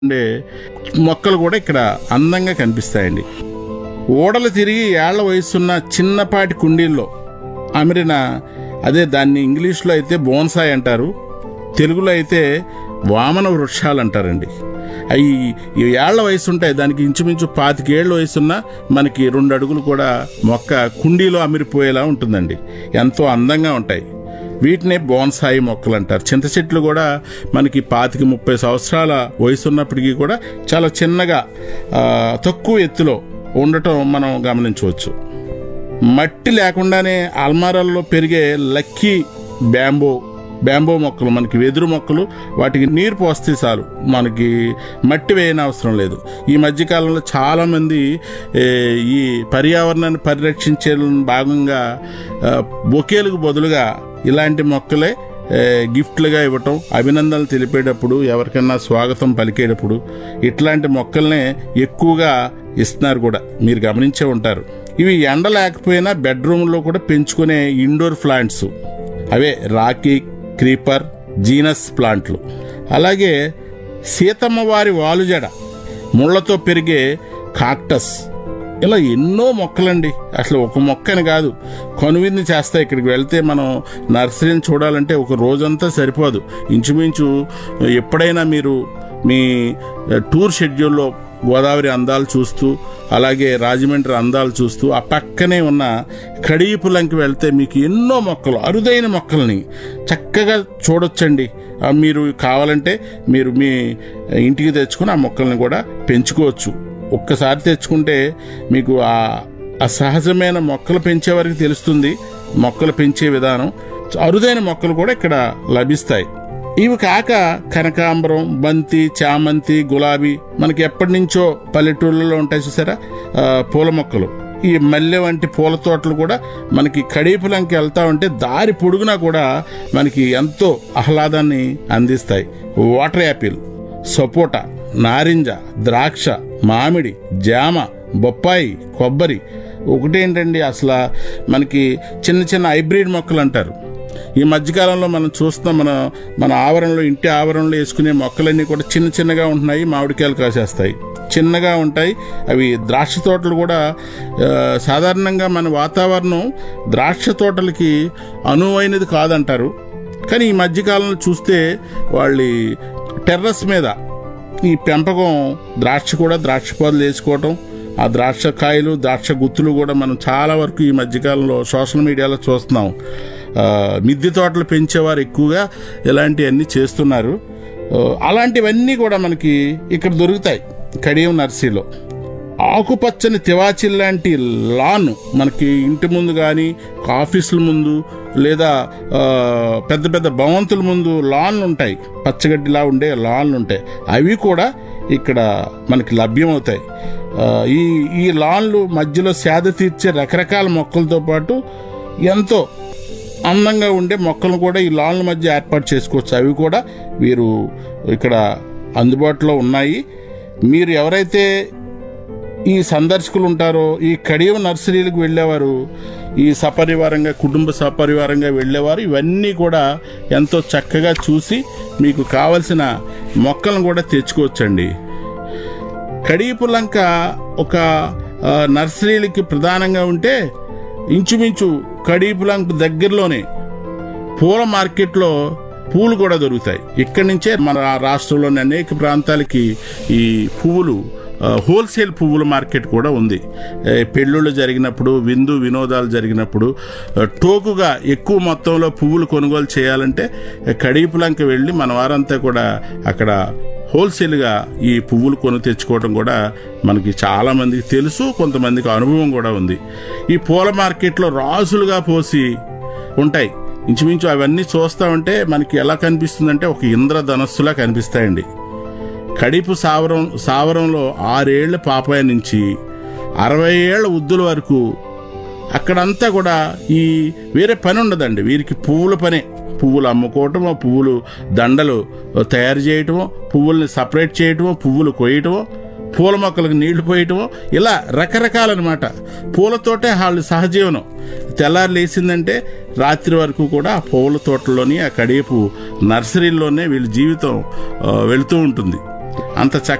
ఉండే మొక్కలు కూడా ఇక్కడ అందంగా కనిపిస్తాయండి ఓడలు తిరిగి ఏళ్ల వయసున్న చిన్నపాటి కుండీల్లో అమరిన అదే దాన్ని ఇంగ్లీష్లో అయితే బోన్సాయ్ అంటారు తెలుగులో అయితే వామన వృక్షాలు అంటారండి అవి ఈ ఏళ్ల వయసు ఉంటాయి దానికి ఇంచుమించు పాతికేళ్ల వయసున్న మనకి రెండు అడుగులు కూడా మొక్క కుండీలో అమిరిపోయేలా ఉంటుందండి ఎంతో అందంగా ఉంటాయి వీటినే బోన్సాయి మొక్కలు అంటారు చింత చెట్లు కూడా మనకి పాతిక ముప్పై సంవత్సరాల వయసు ఉన్నప్పటికీ కూడా చాలా చిన్నగా ఆ, తక్కువ ఎత్తులో ఉండటం మనం గమనించవచ్చు మట్టి లేకుండానే అల్మారాల్లో పెరిగే లక్కీ బ్యాంబో బ్యాంబో మొక్కలు మనకి వెదురు మొక్కలు వాటికి నీరు పోస్తే చాలు మనకి మట్టి వేయని అవసరం లేదు ఈ మధ్యకాలంలో చాలామంది ఏ, ఈ పర్యావరణాన్ని పరిరక్షించే భాగంగా ఆ, బొకేలకు బదులుగా ఇలాంటి మొక్కలే ఏ, గిఫ్ట్లుగా ఇవ్వటం అభినందనలు తెలిపేటప్పుడు ఎవరికన్నా స్వాగతం పలికేటప్పుడు ఇట్లాంటి మొక్కల్నే ఎక్కువగా ఇస్తున్నారు కూడా మీరు గమనించే ఉంటారు ఇవి ఎండ లేకపోయినా బెడ్రూమ్లో కూడా పెంచుకునే ఇండోర్ ప్లాంట్స్ అవే రాకీ క్రీపర్ జీనస్ ప్లాంట్లు అలాగే సీతమ్మ వారి వాలుజడ ముళ్లతో పెరిగే కాక్టస్ ఇలా ఎన్నో మొక్కలండి అసలు ఒక మొక్కని కాదు కనువిందు చేస్తాయి ఇక్కడికి వెళ్తే మనం నర్సరీని చూడాలంటే ఒక రోజంతా సరిపోదు ఇంచుమించు ఎప్పుడైనా మీరు మీ టూర్ షెడ్యూల్లో గోదావరి అందాలు చూస్తూ అలాగే రాజమండ్రి అందాలు చూస్తూ ఆ పక్కనే ఉన్న కడియపులంకి వెళ్తే మీకు ఎన్నో మొక్కలు అరుదైన మొక్కల్ని చక్కగా చూడొచ్చండి ఆ మీరు కావాలంటే మీరు మీ ఇంటికి తెచ్చుకుని ఆ మొక్కల్ని కూడా పెంచుకోవచ్చు ఒక్కసారి తెచ్చుకుంటే మీకు ఆ ఆ సహజమైన మొక్కలు పెంచే వారికి తెలుస్తుంది మొక్కలు పెంచే విధానం అరుదైన మొక్కలు కూడా ఇక్కడ లభిస్తాయి ఇవి కాక కనకాంబరం బంతి చామంతి గులాబీ మనకి ఎప్పటి నుంచో పల్లెటూళ్ళలో ఉంటాయి చూసారా ఆ, పూల మొక్కలు ఈ మల్లె వంటి పూల తోటలు కూడా మనకి కడీపులంకి వెళ్తా ఉంటే దారి పొడుగునా కూడా మనకి ఎంతో ఆహ్లాదాన్ని అందిస్తాయి వాటర్ యాపిల్ సపోటా నారింజ ద్రాక్ష మామిడి జామ బొప్పాయి కొబ్బరి ఒకటేంటండి అసలు మనకి చిన్న చిన్న హైబ్రిడ్ మొక్కలు అంటారు ఈ మధ్యకాలంలో మనం చూస్తున్నాం మన మన ఆవరణలో ఇంటి ఆవరణలో వేసుకునే మొక్కలన్నీ కూడా చిన్న చిన్నగా ఉంటున్నాయి మామిడికాయలు కాసేస్తాయి చిన్నగా ఉంటాయి అవి ద్రాక్ష తోటలు కూడా ఆ, సాధారణంగా మన వాతావరణం ద్రాక్ష తోటలకి అనువైనది కాదంటారు కానీ ఈ మధ్యకాలంలో చూస్తే వాళ్ళ టెర్రస్ మీద ఈ పెంపకం ద్రాక్ష కూడా ద్రాక్ష పాదులు వేసుకోవటం ఆ ద్రాక్ష కాయలు ద్రాక్ష గుత్తులు కూడా మనం చాలా వరకు ఈ మధ్యకాలంలో సోషల్ మీడియాలో చూస్తున్నాం ఆ, మిద్దె తోటలు పెంచేవారు ఎక్కువగా ఇలాంటివన్నీ చేస్తున్నారు ఆ, అలాంటివన్నీ కూడా మనకి ఇక్కడ దొరుకుతాయి కడియం నర్సరీలో ఆకుపచ్చని తివాచిల్ లాంటి లాన్ మనకి ఇంటి ముందు కానీ ఆఫీసుల ముందు లేదా ఆ, పెద్ద పెద్ద భవంతుల ముందు లాన్లు ఉంటాయి పచ్చగడ్డిలా ఉండే లాన్లు ఉంటాయి అవి కూడా ఇక్కడ మనకి లభ్యమవుతాయి ఆ, ఈ ఈ లాన్లు మధ్యలో సేద తీర్చే రకరకాల మొక్కలతో పాటు ఎంతో అందంగా ఉండే మొక్కలను కూడా ఈ లాన్ల మధ్య ఏర్పాటు చేసుకోవచ్చు అవి కూడా వీరు ఇక్కడ అందుబాటులో ఉన్నాయి మీరు ఎవరైతే ఈ సందర్శకులు ఉంటారో ఈ కడియం నర్సరీలకు వెళ్ళేవారు ఈ సపరివారంగా కుటుంబ సపరివారంగా వెళ్ళేవారు ఇవన్నీ కూడా ఎంతో చక్కగా చూసి మీకు కావలసిన మొక్కలను కూడా తెచ్చుకోవచ్చండి కడియపులంక ఒక ఆ, నర్సరీలకి ప్రధానంగా ఉంటే ఇంచుమించు కడియపులంక దగ్గరలోనే పూల మార్కెట్లో పూలు కూడా దొరుకుతాయి ఇక్కడి నుంచే మన రాష్ట్రంలోని అనేక ప్రాంతాలకి ఈ పువ్వులు ఆ, హోల్సేల్ పువ్వుల మార్కెట్ కూడా ఉంది ఏ, పెళ్ళిళ్ళు జరిగినప్పుడు విందు వినోదాలు జరిగినప్పుడు ఆ, టోకుగా ఎక్కువ మొత్తంలో పువ్వులు కొనుగోలు చేయాలంటే ఏ, కడియపులంక వెళ్ళి మన వారంతా కూడా అక్కడ హోల్సేల్గా ఈ పువ్వులు కొని తెచ్చుకోవడం కూడా మనకి చాలా మందికి తెలుసు కొంతమందికి అనుభవం కూడా ఉంది ఈ పూల మార్కెట్లో రాసులుగా పోసి ఉంటాయి ఇంచుమించు అవన్నీ చూస్తా ఉంటే మనకి ఎలా కనిపిస్తుందంటే ఒక ఇంద్రధనస్సులా కనిపిస్తాయండి కడిపు సావరం సావరంలో ఆరేళ్ల పాపాయ నుంచి అరవై ఏళ్ల ఉద్దుల వరకు అక్కడంతా కూడా ఈ వేరే పని ఉండదండి వీరికి పువ్వుల పనే పువ్వులు అమ్ముకోవటమో పువ్వులు దండలు తయారు చేయటమో పువ్వుల్ని సపరేట్ చేయటమో పువ్వులు కొయ్యటమో పూల మొక్కలకు నీళ్లు పోయటమో ఇలా రకరకాలన్నమాట పూలతోటే వాళ్ళు సహజీవనం తెల్లారు లేచిందంటే రాత్రి వరకు కూడా ఆ పూల తోటలోని ఆ కడియపు నర్సరీల్లోనే వీళ్ళ జీవితం ఆ, వెళుతూ ఉంటుంది అంత చక్కగా